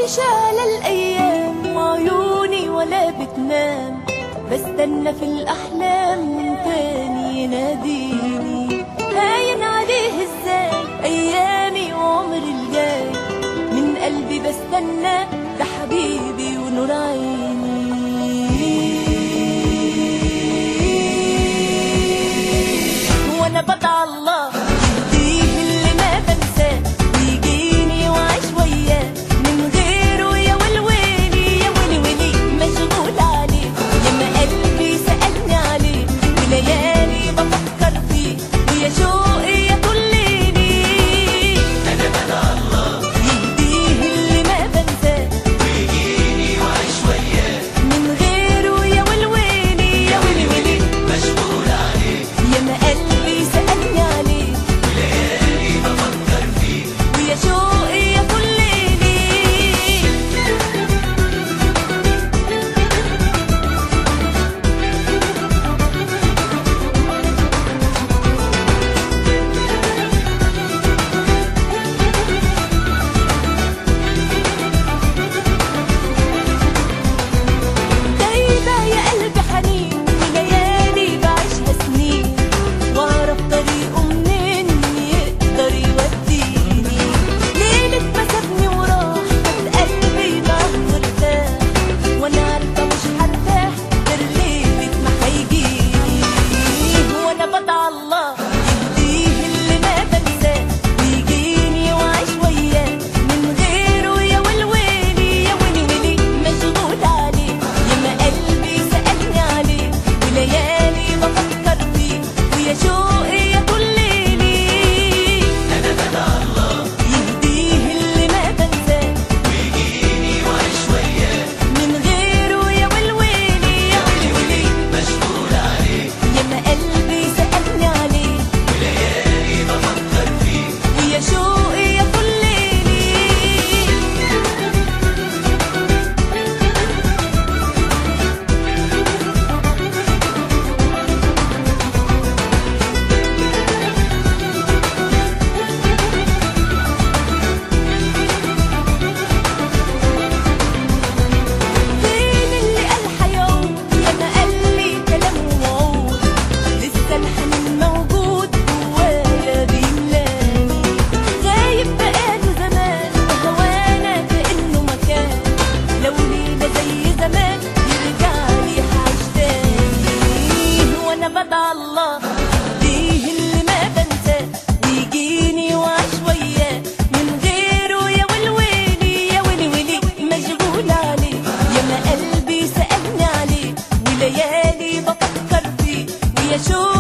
عايشة على الأيام وعيوني ولا بتنام بستنى في الأحلام من تاني يناديني هاين عليه ازاي أيامي وعمري الجاي من قلبي بستنى ده حبيبي ونور عيني وانا بدعى الله يهديه اللي ما بنساه ويجيني واعيش وياه من غيره يا ولويلي يا ولي ولي مشغول عليه لما قلبي سألني عليه وليالي بفكر فيه ويا شوقي يا كليني انا بدعى الله يهديه اللي ما بنساه ويجيني وعيش وياه من غيره يا ولويلي يا ولي ولي مشغول عليه ياما قلبي سألني عليه ليالي بفكر فيه ويا شوقي يا كليلي دايما يا قلبي حنين وليالي بعيشها سنين واعرف طريقه منين يقدر يوديني ليلة ما سابني وراح خد قلبي معاه وارتاح وانا عارفة مش هرتاح غير ليلة ما هيجيني وانا بدعى الله يهديه اللي ما بنساه ويجيني واعيش وياه من غيره يا ولويلي يا ولي ولي مشغول عليه ياما قلبي سألني عليه وليالي بفكر فيه ويا شوقي يا كليلي انا بدعى الله يهديه اللي ما بنساه ويجيني وعيش وياه من غيره يا ولويلي يا ولي ولي مشغول عليه ياما قلبي سألني عليه ليالي بفكر فيه ويا شوقي يا كليلي فين اللي قال حيعود يا ما قال لي كلام وعود لسه الحنين موجود جوايا بيملاني غايب بقاله زمان وهوانا كأنه مكان لو ليلة زي زمان يرجع لي هعيش تاني وانا بدعى الله يهديه اللي ما بنساه ويجيني واعيش وياه من غيره يا ولويلي يا ولي ولي مشغول عليه ياما قلبي سألني عليه وليالي بفكر فيه ويا شوق